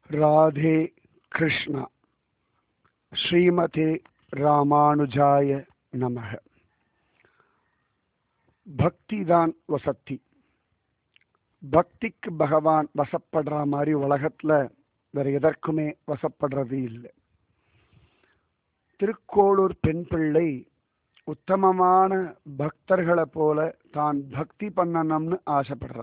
ராதே கிருஷ்ணா ஸ்ரீமதே ராமானுஜாய நமக பக்தி தான் வசத்தி பக்திக்கு பகவான் வசப்படுற மாதிரி உலகத்துல வேற எதற்குமே வசப்படுறது இல்லை திருக்கோளூர் பெண் பிள்ளை உத்தமமான பக்தர்களை போல தான் பக்தி பண்ணணும்னு ஆசைப்படுறா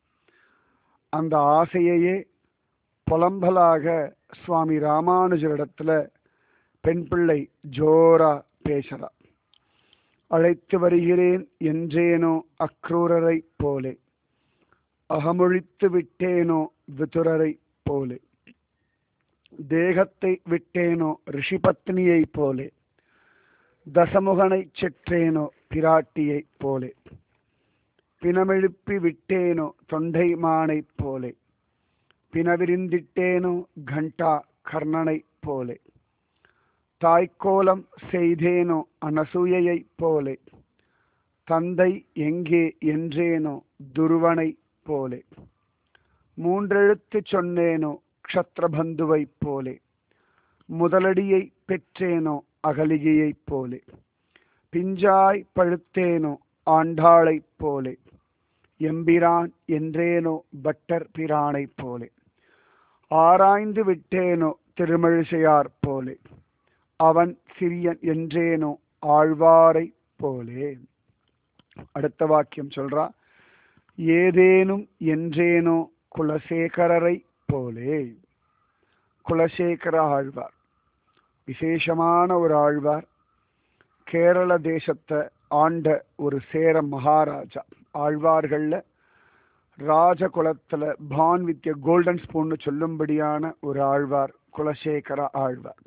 அந்த ஆசையையே புலம்பலாக சுவாமி ராமானுஜரிடத்துல பெண் பிள்ளை ஜோரா பேசுறா அழைத்து வருகிறேன் என்றேனோ அக்ரூரரை போலே அகமொழித்து விட்டேனோ விதுரரை போலே தேகத்தை விட்டேனோ ரிஷிபத்னியை போலே தசமுகனை செற்றேனோ பிராட்டியைப் போலே பிணமெழுப்பி விட்டேனோ தொண்டை மானைப் போலே பிணவிரிந்திட்டேனோ கண்டா கர்ணனைப் போலே தாய்க்கோலம் செய்தேனோ அனசூயைப் போலே தந்தை எங்கே என்றேனோ துருவனைப் போலே மூன்றெழுத்து சொன்னேனோ க்ஷத்ரபந்துவைப் போலே முதலடியை பெற்றேனோ அகலிகையைப் போலே பிஞ்சாய் பழுத்தேனோ ஆண்டாளைப் போலே எம்பிரான் என்றேனோ பட்டர் பிரானைப் போலே ஆராய்ந்து விட்டேனோ திருமழிசையார் போலே அவன் சிறியன் என்றேனோ ஆழ்வாரைப் போலே அடுத்த வாக்கியம் சொல்றா ஏதேனும் என்றேனோ குலசேகரரை போலே குலசேகர ஆழ்வார் விசேஷமான ஒரு ஆழ்வார் கேரள தேசத்தை ஆண்ட ஒரு சேர மகாராஜா ஆழ்வார்கள்ல ராஜகுலத்துல பான் வித்ய கோல்டன் ஸ்பூன்னு சொல்லும்படியான ஒரு ஆழ்வார் குலசேகர ஆழ்வார்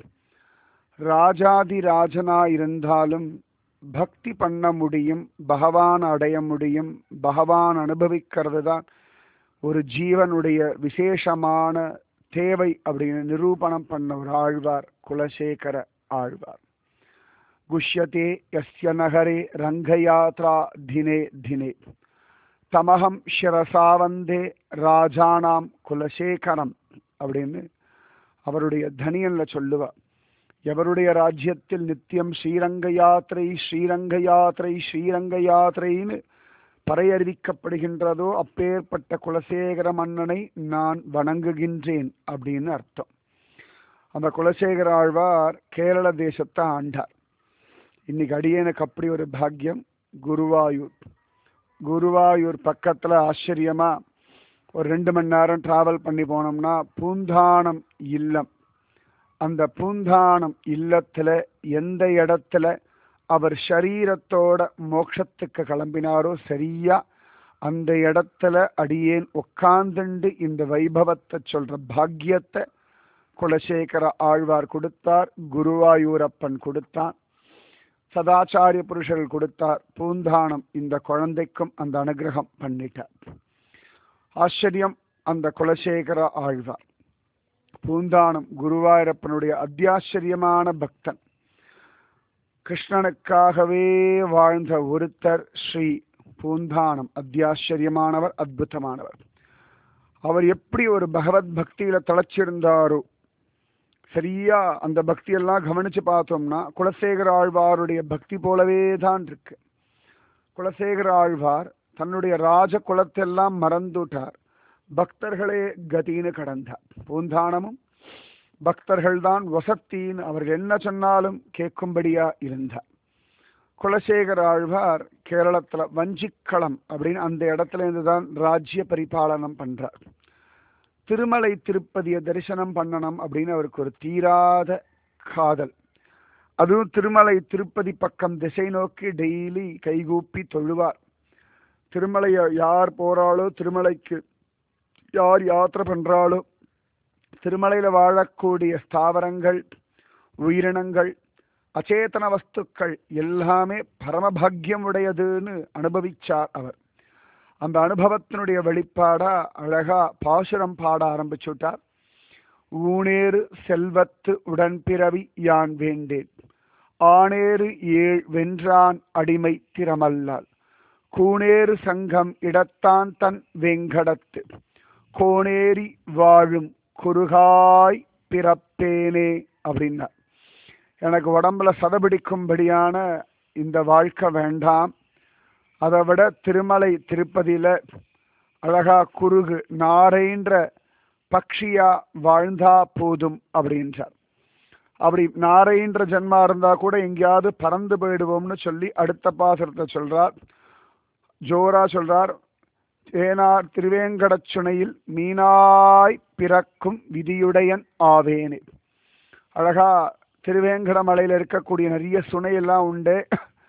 ராஜாதி ராஜனா இருந்தாலும் பக்தி பண்ண முடியும் பகவான் அடைய முடியும் பகவான் அனுபவிக்கிறது தான் ஒரு ஜீவனுடைய விசேஷமான தேவை அப்படின்னு நிரூபணம் பண்ண ஒரு ஆழ்வார் குலசேகர ஆழ்வார் குஷ்யதே யஸ்ய நகரே ரங்கயாத்ரா தினே தினே தமகம் ஷிரசாவந்தே ராஜானாம் குலசேகரம் அப்படின்னு அவருடைய தனியன்ல சொல்லுவார் எவருடைய ராஜ்யத்தில் நித்தியம் ஸ்ரீரங்க யாத்திரை ஸ்ரீரங்க யாத்திரை ஸ்ரீரங்க யாத்திரைன்னு பறையறிவிக்கப்படுகின்றதோ அப்பேற்பட்ட குலசேகர மன்னனை நான் வணங்குகின்றேன் அப்படின்னு அர்த்தம் அந்த குலசேகர ஆழ்வார் கேரள தேசத்தை ஆண்டார் இன்னைக்கு அடியனுக்கு அப்படி ஒரு பாக்கியம் குருவாயூர் குருவாயூர் பக்கத்துல ஆச்சரியமா ஒரு ரெண்டு மணி நேரம் டிராவல் பண்ணி போனோம்னா பூந்தானம் இல்லம் அந்த பூந்தானம் இல்லத்துல எந்த இடத்துல அவர் ஷரீரத்தோட மோட்சத்துக்கு கிளம்பினாரோ சரியா அந்த இடத்துல அடியேன் உட்கார்ந்துண்டு இந்த வைபவத்தை சொல்ற பாக்கியத்தை குலசேகர ஆழ்வார் கொடுத்தார் குருவாயூரப்பன் கொடுத்தான் சதாச்சாரிய புருஷர்கள் கொடுத்தார் பூந்தானம் இந்த குழந்தைக்கும் அந்த அனுகிரகம் பண்ணிட்டார் ஆச்சரியம் அந்த குலசேகர ஆழ்வார் பூந்தானம் குருவாயூரப்பனுடைய அத்தியாச்சரியமான பக்தன் கிருஷ்ணனுக்காகவே வாழ்ந்த ஒருத்தர் ஸ்ரீ பூந்தானம் அத்தியாச்சரியமானவர் அற்புதமானவர் அவர் எப்படி ஒரு பகவத் பக்தியில தளச்சிருந்தாரோ சரியா அந்த பக்தியெல்லாம் கவனிச்சு பார்த்தோம்னா குலசேகர ஆழ்வாருடைய பக்தி போலவே தான் இருக்கு குலசேகர ஆழ்வார் தன்னுடைய ராஜ குலத்தெல்லாம் மறந்துட்டார் பக்தர்களே கதின்னு கடந்தார் பூந்தானமும் பக்தர்கள் தான் வசத்தின்னு அவர்கள் என்ன சொன்னாலும் கேட்கும்படியா இருந்தார் குலசேகர ஆழ்வார் கேரளத்துல வஞ்சிக்களம் அப்படின்னு அந்த இடத்துல இருந்து தான் ராஜ்ய பரிபாலனம் பண்றார் திருமலை திருப்பதியை தரிசனம் பண்ணணும் அப்படின்னு அவருக்கு ஒரு தீராத காதல் அதுவும் திருமலை திருப்பதி பக்கம் திசை நோக்கி டெய்லி கைகூப்பி தொழுவார் திருமலையை யார் போறாளோ திருமலைக்கு யார் யாத்திரை பண்றாளோ திருமலையில வாழக்கூடிய ஸ்தாவரங்கள் உயிரினங்கள் அச்சேதன வஸ்துக்கள் எல்லாமே பரமபாகியம் உடையதுன்னு அனுபவிச்சார் அவர் அந்த அனுபவத்தினுடைய வெளிப்பாடா அழகா பாசுரம் பாட ஆரம்பிச்சுட்டார் ஊனேறு செல்வத்து உடன்பிறவி யான் வேண்டேன் ஆனேறு ஏழ் வென்றான் அடிமை திறமல்லால் கூனேறு சங்கம் இடத்தான் தன் வெங்கடத்து கோணேரி வாழும் குறுகாய் பிறப்பேனே அப்படின்னா எனக்கு உடம்புல சதபிடிக்கும்படியான இந்த வாழ்க்கை வேண்டாம் அதை விட திருமலை திருப்பதியில அழகா குறுகு நாரைன்ற பக்ஷியா வாழ்ந்தா போதும் அப்படின்றார் அப்படி நாரைன்ற ஜென்மா இருந்தா கூட எங்கேயாவது பறந்து போயிடுவோம்னு சொல்லி அடுத்த பாசுரத்தை சொல்றார் ஜோரா சொல்றார் ஏனார் திருவேங்கடச் சுனையில் மீனாய் பிறக்கும் விதியுடையன் ஆவேனே அழகா திருவேங்கடமலையில இருக்கக்கூடிய நிறைய சுனையெல்லாம் உண்டு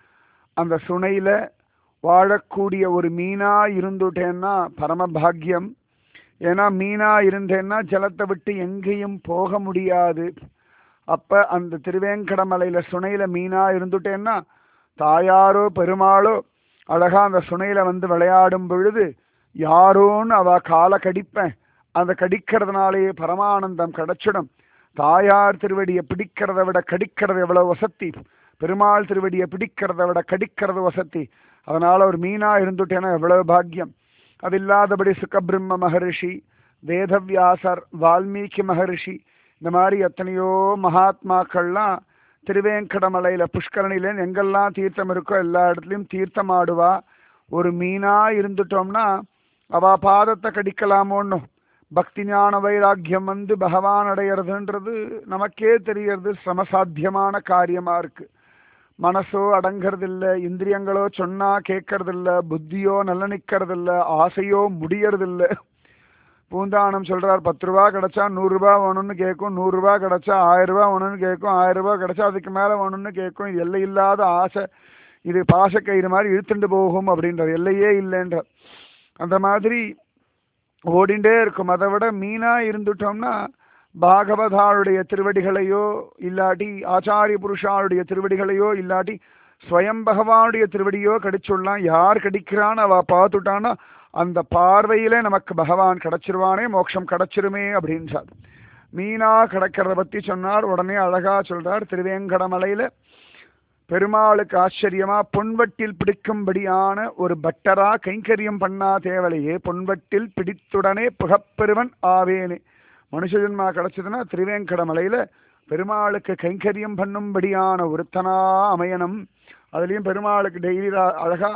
அந்த சுனையில வாழக்கூடிய ஒரு மீனா இருந்துட்டேன்னா பரம பாக்கியம் ஏன்னா மீனா இருந்தேன்னா ஜலத்தை விட்டு எங்கேயும் போக முடியாது அப்ப அந்த திருவேங்கடமலையில சுனையில மீனா இருந்துட்டேன்னா தாயாரோ பெருமாளோ அழகா அந்த சுனையில வந்து விளையாடும் பொழுது யாரோன்னு அவ காலை கடிப்பேன் அந்த கடிக்கிறதுனாலேயே பரமானந்தம் கிடைச்சிடும் தாயார் திருவடியை பிடிக்கிறத விட கடிக்கிறது எவ்வளவு வசத்தி பெருமாள் திருவடியை பிடிக்கிறத விட கடிக்கிறது வசத்தி அதனால ஒரு மீனா இருந்துட்டேன்னா எவ்வளவு பாக்கியம் அது இல்லாதபடி சுகபிரம்ம மகரிஷி வேதவியாசர் வால்மீகி மகரிஷி இந்த மாதிரி எத்தனையோ மகாத்மாக்கள்லாம் திருவேங்கடமலையில புஷ்கரணியில எங்கெல்லாம் தீர்த்தம் இருக்கோ எல்லா இடத்துலையும் தீர்த்தம் ஆடுவா ஒரு மீனா இருந்துட்டோம்னா அவ பாதத்தை கடிக்கலாமோன்னு பக்தி ஞான வைராக்கியம் வந்து பகவான் அடையிறதுன்றது நமக்கே தெரியறது சிரமசாத்தியமான காரியமா இருக்கு மனசோ அடங்கறதில்ல இந்திரியங்களோ சொன்னா கேட்கறதில்ல புத்தியோ நல்ல நிக்கிறதில்ல ஆசையோ முடியறதில்ல பூந்தானம் சொல்றார் பத்து ரூபா கிடைச்சா நூறு ரூபாய் வேணும்னு கேட்கும் நூறு ரூபாய் கிடைச்சா ஆயிரம் ரூபாய் வேணும்னு கேட்கும் ஆயிரம் ரூபாய் கிடைச்சா அதுக்கு மேல வேணும்னு கேட்கும் இது எல்லை இல்லாத ஆசை இது பாசக்கயிறு மாதிரி இழுத்துட்டு போகும் அப்படின்றார் எல்லையே இல்லைன்ற அந்த மாதிரி ஓடிண்டே இருக்கும் அதை விட மீனா இருந்துட்டோம்னா பாகவதாளுடைய திருவடிகளையோ இல்லாட்டி ஆச்சாரிய புருஷாளுடைய திருவடிகளையோ இல்லாட்டி ஸ்வயம் பகவானுடைய திருவடியோ கடிச்சுடலாம் யார் கடிக்கிறான்னு அவ பார்த்துட்டான்னா அந்த பார்வையில நமக்கு பகவான் கிடைச்சிருவானே மோட்சம் கிடைச்சிருமே அப்படின்றார் மீனா கிடக்கிறத பத்தி சொன்னார் உடனே அழகா சொல்றார் திருவேங்கடமலையில பெருமாளுக்கு ஆச்சரியமா பொன்வட்டில் பிடிக்கும்படியான ஒரு பட்டரா கைங்கரியம் பண்ணா தேவலையே பொன்வட்டில் பிடித்துடனே புகப்பெருவன் ஆவேனே மனுஷ ஜென்மா கிடைச்சதுன்னா திருவேங்கடமலையில பெருமாளுக்கு கைங்கரியம் பண்ணும்படியான ஒருத்தனா அமையணும் அதுலயும் பெருமாளுக்கு டெய்லி அழகா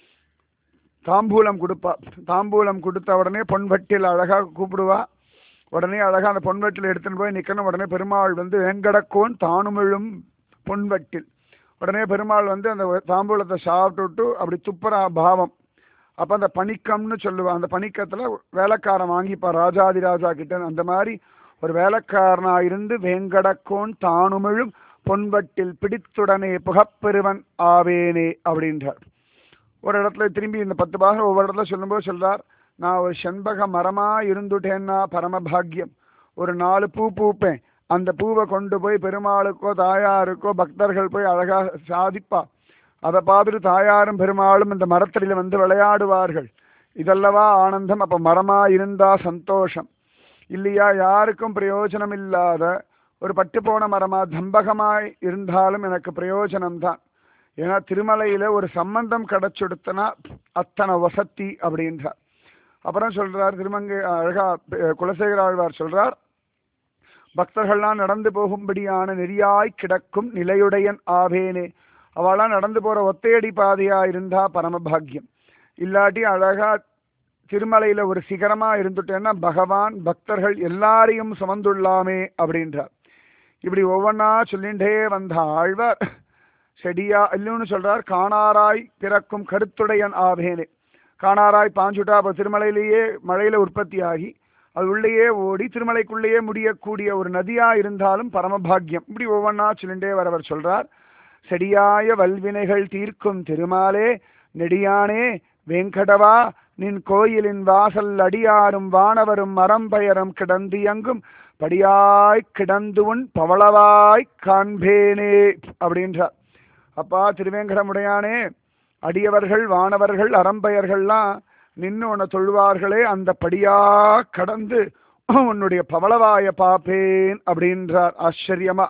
தாம்பூலம் கொடுப்பா தாம்பூலம் கொடுத்த உடனே பொன்வட்டில் அழகா கூப்பிடுவா உடனே அழகா அந்த பொன்வட்டில் எடுத்துன்னு போய் நிக்கணும் உடனே பெருமாள் வந்து வெங்கடக்கோன் தானுமிழும் பொன்வட்டில் உடனே பெருமாள் வந்து அந்த தாம்பூலத்தை சாப்பிட்டுட்டு அப்படி துப்புரா பாவம் அப்ப அந்த பணிக்கம்னு சொல்லுவா அந்த பணிக்கத்துல வேலைக்காரன் வாங்கிப்பா ராஜாதி ராஜா கிட்ட அந்த மாதிரி ஒரு வேலைக்காரனா இருந்து வேங்கடக்கோன் தானுமிழும் பொன்வட்டில் பிடித்துடனே புகப்பெருவன் ஆவேனே அப்படின்றார் ஒரு இடத்துல திரும்பி இந்த பத்து பாகம் ஒவ்வொரு இடத்துல சொல்லும்போது சொல்றார் நான் ஒரு செண்பக மரமா இருந்துட்டேன்னா பரமபாகியம் ஒரு நாலு பூ பூப்பேன் அந்த பூவை கொண்டு போய் பெருமாளுக்கோ தாயாருக்கோ பக்தர்கள் போய் அழகா சாதிப்பா அதை பார்த்துட்டு தாயாரும் பெருமாளும் இந்த மரத்தடியில வந்து விளையாடுவார்கள் இதல்லவா ஆனந்தம் அப்ப மரமா இருந்தா சந்தோஷம் இல்லையா யாருக்கும் பிரயோஜனம் இல்லாத ஒரு பட்டு போன மரமா தம்பகமாய் இருந்தாலும் எனக்கு பிரயோஜனம் தான் ஏன்னா திருமலையில ஒரு சம்பந்தம் கிடைச்சுடுத்தனா அத்தனை வசத்தி அப்படின்றார் அப்புறம் சொல்றார் திருமங்கை அழகா குலசேகர ஆழ்வார் சொல்றார் பக்தர்கள்லாம் நடந்து போகும்படியான நெறியாய் கிடக்கும் நிலையுடையன் ஆவேனே அவளாம் நடந்து போற ஒத்தையடி பாதையா இருந்தா பரமபாகியம் இல்லாட்டி அழகா திருமலையில ஒரு சிகரமா இருந்துட்டேன்னா பகவான் பக்தர்கள் எல்லாரையும் சுமந்துள்ளாமே அப்படின்றார் இப்படி ஒவ்வொன்னா சொல்லிண்டே வந்த ஆழ்வார் செடியா இல்லைன்னு சொல்றார் காணாராய் பிறக்கும் கருத்துடையன் ஆவேனே காணாராய் பாஞ்சுட்டா அப்போ திருமலையிலேயே மழையில உற்பத்தி ஆகி அது உள்ளேயே ஓடி திருமலைக்குள்ளேயே முடியக்கூடிய ஒரு நதியா இருந்தாலும் பரமபாகியம் இப்படி ஒவ்வொன்னா சொல்லிண்டே வரவர் சொல்றார் செடியாய வல்வினைகள் தீர்க்கும் திருமாலே நெடியானே வெங்கடவா நின் கோயிலின் வாசல் அடியாரும் வானவரும் மரம்பயரும் கிடந்து எங்கும் படியாய் கிடந்து உன் பவளவாய் காண்பேனே அப்படின்றார் அப்பா திருவேங்கடமுடையானே அடியவர்கள் வானவர்கள் அறம்பயர்கள்லாம் நின்று உன்னை தொழுவார்களே அந்த படியா கடந்து உன்னுடைய பவளவாய பாப்பேன் அப்படின்றார் ஆச்சரியமா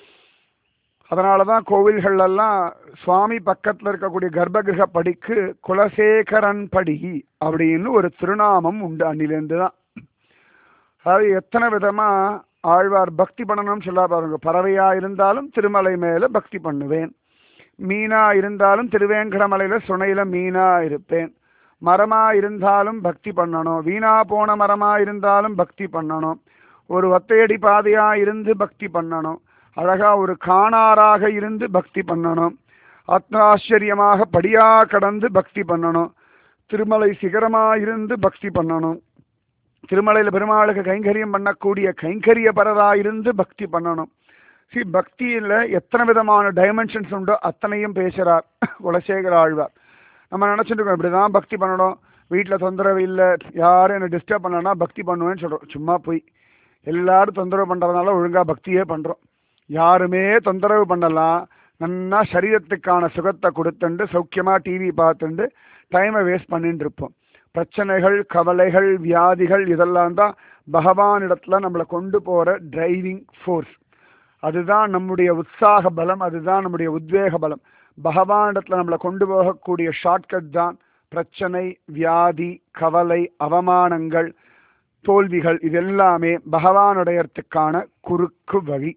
அதனாலதான் கோவில்கள் எல்லாம் சுவாமி பக்கத்துல இருக்கக்கூடிய கர்ப்பகிரக படிக்கு குலசேகரன் படி அப்படின்னு ஒரு திருநாமம் உண்டு அன்னிலேருந்து தான் அதாவது எத்தனை விதமா ஆழ்வார் பக்தி பண்ணணும்னு சொல்ல பாருங்க பறவையா இருந்தாலும் திருமலை மேல பக்தி பண்ணுவேன் மீனா இருந்தாலும் திருவேங்கடமலையில சுனையில மீனா இருப்பேன் மரமா இருந்தாலும் பக்தி பண்ணணும் வீணா போன மரமா இருந்தாலும் பக்தி பண்ணணும் ஒரு ஒத்தையடி பாதையா இருந்து பக்தி பண்ணணும் அழகா ஒரு காணாராக இருந்து பக்தி பண்ணணும் ஆத்மாச்சரியமாக படியா கடந்து பக்தி பண்ணணும் திருமலை சிகரமா இருந்து பக்தி பண்ணணும் திருமலையில பெருமாளுக்கு கைங்கரியம் பண்ணக்கூடிய கைங்கரிய பரதா இருந்து பக்தி பண்ணணும் சி பக்தியில் எத்தனை விதமான டைமென்ஷன்ஸ் உண்டோ அத்தனையும் பேசுறார் குலசேகர ஆழ்வார் நம்ம நினைச்சிட்டு இருக்கோம் இப்படிதான் பக்தி பண்ணணும் வீட்டில் தொந்தரவு இல்லை யாரும் என்னை டிஸ்டர்ப் பண்ணனா பக்தி பண்ணுவேன்னு சொல்றோம் சும்மா போய் எல்லாரும் தொந்தரவு பண்றதுனால ஒழுங்கா பக்தியே பண்றோம் யாருமே தொந்தரவு பண்ணலாம் நன்னா சரீரத்துக்கான சுகத்தை கொடுத்துண்டு சௌக்கியமா டிவி பார்த்துண்டு டைமை வேஸ்ட் பண்ணிட்டு இருப்போம் பிரச்சனைகள் கவலைகள் வியாதிகள் இதெல்லாம் தான் பகவானிடத்துல நம்மளை கொண்டு போற டிரைவிங் ஃபோர்ஸ் அதுதான் நம்முடைய உற்சாக பலம் அதுதான் நம்முடைய உத்வேக பலம் பகவானிடத்துல நம்மளை கொண்டு போகக்கூடிய ஷார்ட்கட் தான் பிரச்சனை வியாதி கவலை அவமானங்கள் தோல்விகள் இது எல்லாமே பகவானுடையத்துக்கான குறுக்கு வழி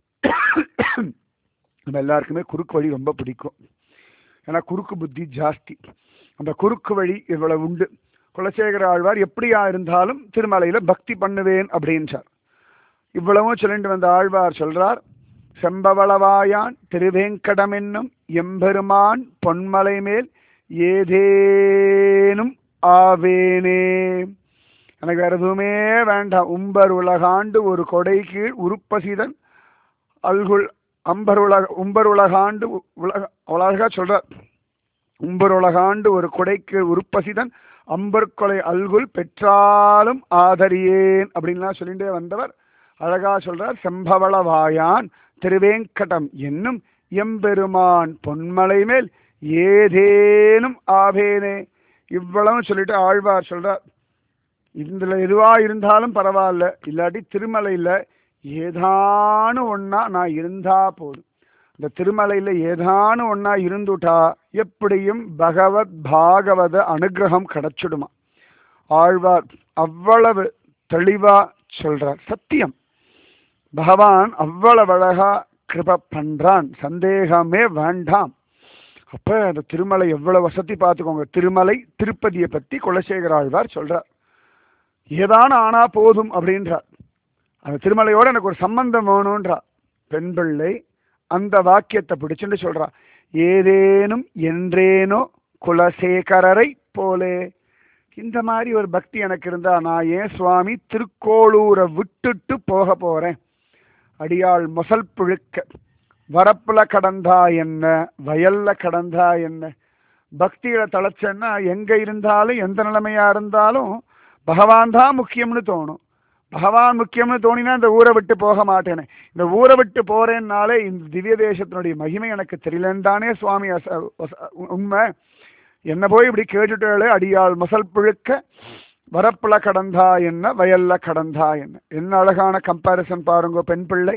நம்ம எல்லாருக்குமே குறுக்கு வழி ரொம்ப பிடிக்கும் ஏன்னா குறுக்கு புத்தி ஜாஸ்தி அந்த குறுக்கு வழி இவ்வளவு உண்டு குலசேகர ஆழ்வார் எப்படியா இருந்தாலும் திருமலையில பக்தி பண்ணுவேன் அப்படின்றார் இவ்வளவும் சொல்லிட்டு வந்த ஆழ்வார் சொல்றார் செம்பவளவாயான் திருவேங்கடம் என்னும் எம்பெருமான் பொன்மலை மேல் ஏதேனும் ஆவேனே எனக்கு வேற எதுவுமே வேண்டாம் உம்பர் உலகாண்டு ஒரு கொடை கீழ் உருப்பசிதன் அல்குல் அம்பர் உலக உம்பர் உலகாண்டு உலக அழகா சொல்றார் உம்பர் உலகாண்டு ஒரு கொடைக்கு உருப்பசிதன் அம்பர்கொலை அல்குல் பெற்றாலும் ஆதரியேன் அப்படின்லாம் சொல்லிட்டே வந்தவர் அழகா சொல்றார் செம்பவள வாயான் திருவேங்கடம் என்னும் எம்பெருமான் பொன்மலை மேல் ஏதேனும் ஆவேனே இவ்வளவு சொல்லிட்டு ஆழ்வார் சொல்றார் இதுல எதுவா இருந்தாலும் பரவாயில்ல இல்லாட்டி திருமலையில ஏதானு ஒன்னா நான் இருந்தா போதும் இந்த திருமலையில ஏதானு ஒன்னா இருந்துட்டா எப்படியும் பகவத் பாகவத அனுகிரகம் கிடைச்சிடுமா ஆழ்வார் அவ்வளவு தெளிவா சொல்றார் சத்தியம் பகவான் அவ்வளவு அழகா கிருப பண்றான் சந்தேகமே வேண்டாம் அப்ப அந்த திருமலை எவ்வளவு வசதி பார்த்துக்கோங்க திருமலை திருப்பதியை பத்தி குலசேகர ஆழ்வார் சொல்றார் ஏதான ஆனா போதும் அப்படின்றார் அந்த திருமலையோட எனக்கு ஒரு சம்பந்தம் வேணும்ன்றா பெண் பிள்ளை அந்த வாக்கியத்தை பிடிச்சுட்டு சொல்றா ஏதேனும் என்றேனோ குலசேகரரை போலே இந்த மாதிரி ஒரு பக்தி எனக்கு இருந்தா நான் ஏன் சுவாமி திருக்கோளூரை விட்டுட்டு போக போறேன் அடியாள் மொசல் புழுக்க வரப்புல கடந்தா என்ன வயல்ல கடந்தா என்ன பக்தியில தளச்சேன்னா எங்க இருந்தாலும் எந்த நிலைமையா இருந்தாலும் பகவான் தான் முக்கியம்னு தோணும் பகவான் முக்கியம்னு தோணினா இந்த ஊரை விட்டு போக மாட்டேனே இந்த ஊரை விட்டு போறேன்னாலே இந்த திவ்ய தேசத்தினுடைய மகிமை எனக்கு தெரியலன்னு தானே சுவாமி அச- வச- உண்மை என்ன போய் இப்படி கேட்டுட்டாலே அடியாள் மசல் புழுக்க வரப்புல கடந்தா என்ன வயல்ல கடந்தா என்ன என்ன அழகான கம்பாரிசன் பாருங்க பெண் பிள்ளை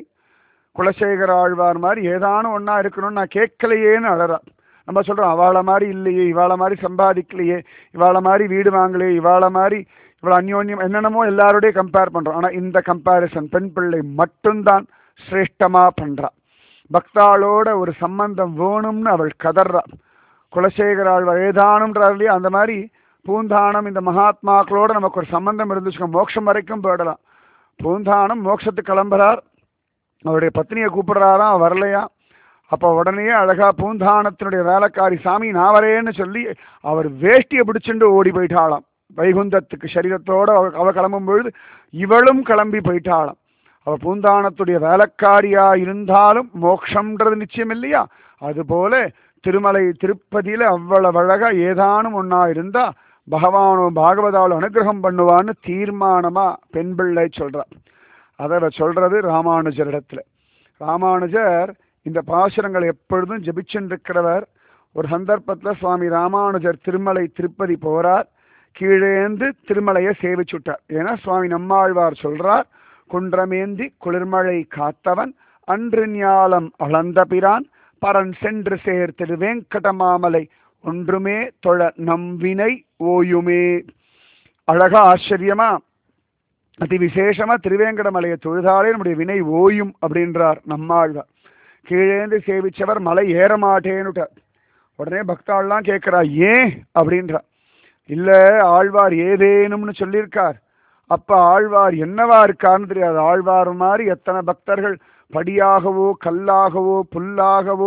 குலசேகர ஆழ்வார் மாதிரி ஏதானும் ஒண்ணா இருக்கணும்னு நான் கேட்கலையேன்னு அழறா நம்ம சொல்றோம் அவளை மாதிரி இல்லையே இவாளை மாதிரி சம்பாதிக்கலையே இவாளை மாதிரி வீடு வாங்கலையே இவாளை மாதிரி இவ்வளவு அந்யோன்யம் என்னென்னமோ எல்லாரோடய கம்பேர் பண்றோம் ஆனா இந்த கம்பேரிசன் பெண் பிள்ளை மட்டும்தான் சிரேஷ்டமா பண்றா பக்தாளோட ஒரு சம்பந்தம் வேணும்னு அவள் கதறா குலசேகர ஆழ்வார் ஏதானும்ன்றார் இல்லையா அந்த மாதிரி பூந்தானம் இந்த மகாத்மாக்களோட நமக்கு ஒரு சம்பந்தம் இருந்துச்சுக்கோ மோட்சம் வரைக்கும் போயிடலாம் பூந்தானம் மோட்சத்துக்கு கிளம்புறார் அவருடைய பத்னியை கூப்பிடுறாராம் வரலையா அப்போ உடனே அழகா பூந்தானத்தினுடைய வேலைக்காரி சாமி நான் வரேன்னு சொல்லி அவர் வேஷ்டியை பிடிச்சுண்டு ஓடி போயிட்டாளாம் வைகுந்தத்துக்கு சரீரத்தோட அவ அவ கிளம்பும் பொழுது இவளும் கிளம்பி போயிட்டாளாம் அவ பூந்தானத்துடைய வேலைக்காரியா இருந்தாலும் மோட்சம்ன்றது நிச்சயம் இல்லையா அதுபோல திருமலை திருப்பதியில அவ்வளவு அழகா ஏதானும் ஒன்னா இருந்தா பகவானும் பாகவதாலும் அனுகிரகம் பண்ணுவான்னு தீர்மானமா பெண் பிள்ளை சொல்றா அதை அவ சொல்றது ராமானுஜரிடத்துல ராமானுஜர் இந்த பாசுரங்களை எப்பொழுதும் ஜபிச்சுருக்கிறவர் ஒரு சந்தர்ப்பத்துல சுவாமி ராமானுஜர் திருமலை திருப்பதி போறார் கீழேந்து திருமலையை சேவிச்சுட்டார் ஏன்னா சுவாமி நம்மாழ்வார் சொல்றார் குன்றமேந்தி குளிர்மழை காத்தவன் அன்று ஞாலம் அளந்த பிரான் பரன் சென்று சேர் திரு வெங்கடமாமலை ஒன்றுமே தொழ நம்பினை ஓயுமே அழகா ஆச்சரியமா அதி விசேஷமா திருவேங்கடமலையை தொழுதாலே நம்முடைய வினை ஓயும் அப்படின்றார் நம்மாழ்வார் கீழேந்து சேவிச்சவர் மலை ஏற மாட்டேன்னுட்டார் உடனே பக்தாள்லாம் கேட்கிறா ஏன் அப்படின்றா இல்ல ஆழ்வார் ஏதேனும்னு சொல்லியிருக்கார் அப்ப ஆழ்வார் என்னவா இருக்கான்னு தெரியாது ஆழ்வார் மாதிரி எத்தனை பக்தர்கள் படியாகவோ கல்லாகவோ புல்லாகவோ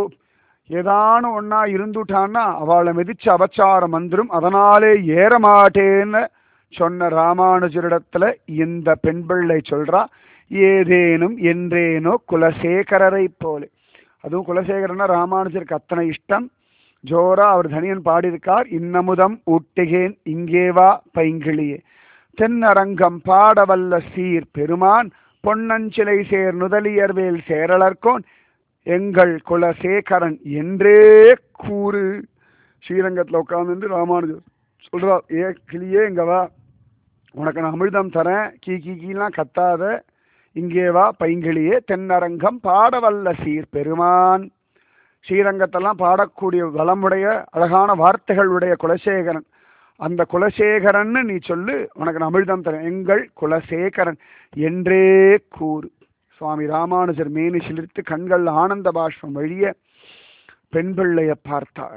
ஏதான ஒன்னா இருந்துட்டான்னா அவளை மிதிச்சு அபச்சாரம் வந்துரும் அதனாலே ஏற மாட்டேன்னு சொன்ன ராமானுஜரிடத்துல இந்த பெண் பிள்ளை சொல்றா ஏதேனும் என்றேனோ குலசேகரரை போலே அதுவும் குலசேகரன்னா ராமானுஜருக்கு அத்தனை இஷ்டம் ஜோரா அவர் தனியன் பாடியிருக்கார் இன்னமுதம் ஊட்டுகேன் இங்கேவா பைங்கிளியே தென்னரங்கம் பாடவல்ல சீர் பெருமான் பொன்னஞ்சிலை சேர் நுதலியர்வேல் சேரலர்கோன் எங்கள் குலசேகரன் என்றே கூறு ஸ்ரீரங்கத்தில் உட்கார்ந்து ராமானுஜர் சொல்றார் ஏ கிளியே இங்க வா உனக்கு நான் அமிர்தம் தரேன் கீ கீ கீலாம் கத்தாத இங்கே வா பைங்கிளியே தென்னரங்கம் பாடவல்ல சீர் பெருமான் ஸ்ரீரங்கத்தெல்லாம் பாடக்கூடிய வளமுடைய அழகான வார்த்தைகளுடைய குலசேகரன் அந்த குலசேகரன்னு நீ சொல்லு உனக்கு நான் அமிர்தம் தரேன் எங்கள் குலசேகரன் என்றே கூறு சுவாமி ராமானுஜர் மேனி சிலிர்த்து கண்கள் ஆனந்த பாஷ்பம் வழிய பெண் பிள்ளைய பார்த்தார்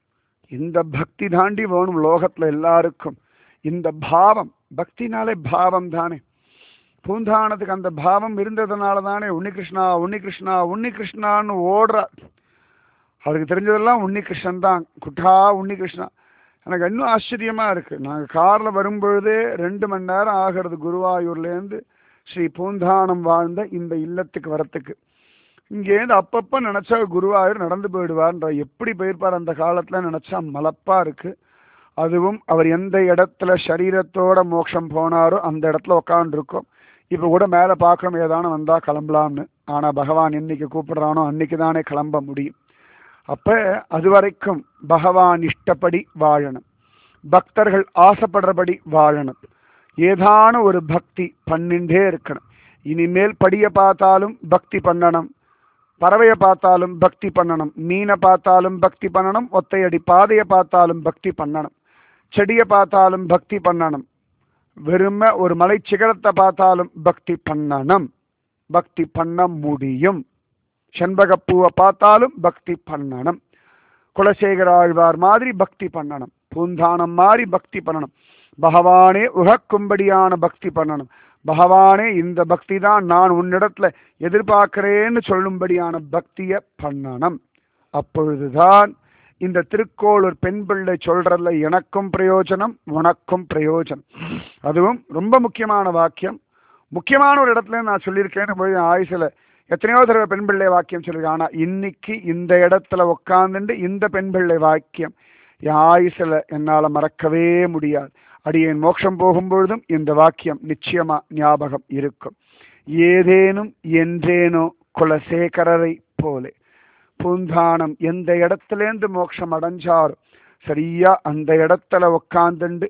இந்த பக்தி தாண்டி வேணும் லோகத்துல எல்லாருக்கும் இந்த பாவம் பக்தினாலே பாவம் தானே பூந்தானத்துக்கு அந்த பாவம் இருந்ததுனால தானே உன்னிகிருஷ்ணா உன்னிகிருஷ்ணா உன்னிகிருஷ்ணான்னு ஓடுறார் அவருக்கு தெரிஞ்சதெல்லாம் உன்னிகிருஷ்ணன் தான் குட்டா உன்னிகிருஷ்ணா எனக்கு இன்னும் ஆச்சரியமா இருக்கு நாங்க கார்ல வரும்பொழுதே ரெண்டு மணி நேரம் ஆகிறது குருவாயூர்லேருந்து ஸ்ரீ பூந்தானம் வாழ்ந்த இந்த இல்லத்துக்கு வரத்துக்கு இங்கேருந்து அப்பப்ப நினைச்சா குருவாயூர் நடந்து போயிடுவார்ன்ற எப்படி போயிருப்பார் அந்த காலத்துல நினைச்சா மலப்பா இருக்கு அதுவும் அவர் எந்த இடத்துல சரீரத்தோட மோட்சம் போனாரோ அந்த இடத்துல உட்காந்துருக்கோம் இப்ப கூட மேல பார்க்கணும் ஏதானு வந்தா கிளம்பலாம்னு ஆனா பகவான் என்னைக்கு கூப்பிடுறானோ அன்னைக்கு தானே கிளம்ப முடியும் அப்ப அது வரைக்கும் பகவான் இஷ்டப்படி வாழணும் பக்தர்கள் ஆசைப்படுறபடி வாழணும் ஏதான ஒரு பக்தி பண்ணிண்டே இருக்கணும் இனிமேல் படிய பார்த்தாலும் பக்தி பண்ணணும் பறவையை பார்த்தாலும் பக்தி பண்ணணும் மீனை பார்த்தாலும் பக்தி பண்ணணும் ஒத்தையடி பாதையை பார்த்தாலும் பக்தி பண்ணணும் செடியை பார்த்தாலும் பக்தி பண்ணணும் வெறும ஒரு மலை சிகரத்தை பார்த்தாலும் பக்தி பண்ணணும் பக்தி பண்ண முடியும் செண்பகப்பூவை பார்த்தாலும் பக்தி பண்ணணும் குலசேகர ஆழ்வார் மாதிரி பக்தி பண்ணணும் பூந்தானம் மாதிரி பக்தி பண்ணணும் பகவானே உகக்கும்படியான பக்தி பண்ணணும் பகவானே இந்த பக்தி தான் நான் உன்னிடத்துல எதிர்பார்க்கிறேன்னு சொல்லும்படியான பக்திய பண்ணணும் அப்பொழுதுதான் இந்த திருக்கோளூர் பெண் பிள்ளை சொல்றதுல எனக்கும் பிரயோஜனம் உனக்கும் பிரயோஜனம் அதுவும் ரொம்ப முக்கியமான வாக்கியம் முக்கியமான ஒரு இடத்துல நான் சொல்லியிருக்கேன்னு போய் ஆயுசில் எத்தனையோ தடவை பெண் பிள்ளை வாக்கியம் சொல்லியிருக்கேன் ஆனால் இன்னைக்கு இந்த இடத்துல உட்காந்துட்டு இந்த பெண் பிள்ளை வாக்கியம் என் ஆயுசில் என்னால் மறக்கவே முடியாது அடியேன் மோட்சம் போகும்பொழுதும் இந்த வாக்கியம் நிச்சயமா ஞாபகம் இருக்கும் ஏதேனும் என்றேனோ குலசேகரரை போலே பூந்தானம் எந்த இடத்துலேருந்து மோட்சம் அடைஞ்சாரோ சரியா அந்த இடத்துல உக்காந்துண்டு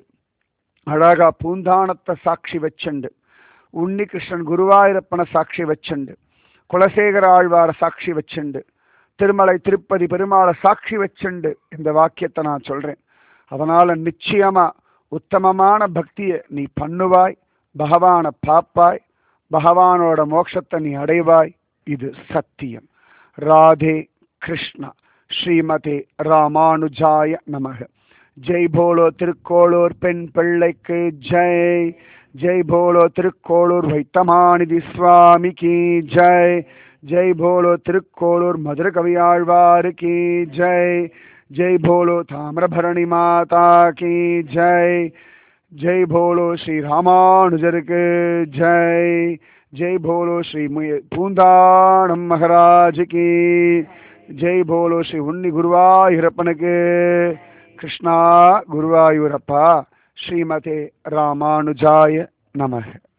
அழகா பூந்தானத்தை சாட்சி வச்சுண்டு உன்னிகிருஷ்ணன் குருவாயூரப்பனை சாட்சி வச்சுண்டு குலசேகர ஆழ்வார சாட்சி வச்சுண்டு திருமலை திருப்பதி பெருமாளை சாட்சி வச்சுண்டு இந்த வாக்கியத்தை நான் சொல்றேன் அதனால நிச்சயமா உத்தமமான பக்தியை நீ பண்ணுவாய் பகவானை பாப்பாய் பகவானோட மோட்சத்தை நீ அடைவாய் இது சத்தியம் ராதே கிருஷ்ணா ஸ்ரீமதே ராமானுஜாய நமக ஜெய் போலோ திருக்கோளூர் பெண் பிள்ளைக்கு ஜெய் ஜெய் போலோ திருக்கோளூர் வைத்தமாநிதி சுவாமிக்கு ஜெய் ஜெய் போலோ திருக்கோளூர் மதுர கவியாழ்வாரு கி ஜெய் ஜெய் போலோ தாமிரபரணி மாதா கி ஜெய் ஜெய் போலோ ஸ்ரீ ராமானுஜருக்கு ஜெய் ஜெய் போலோ ஸ்ரீ மு- பூந்தானம் மகராஜ் கி ஜெய் போலோ ஸ்ரீ உன்னி குருவாயூரப்பனுக்கு கிருஷ்ணா குருவாயூரப்பா ஸ்ரீமதே ராமானுஜாய நமக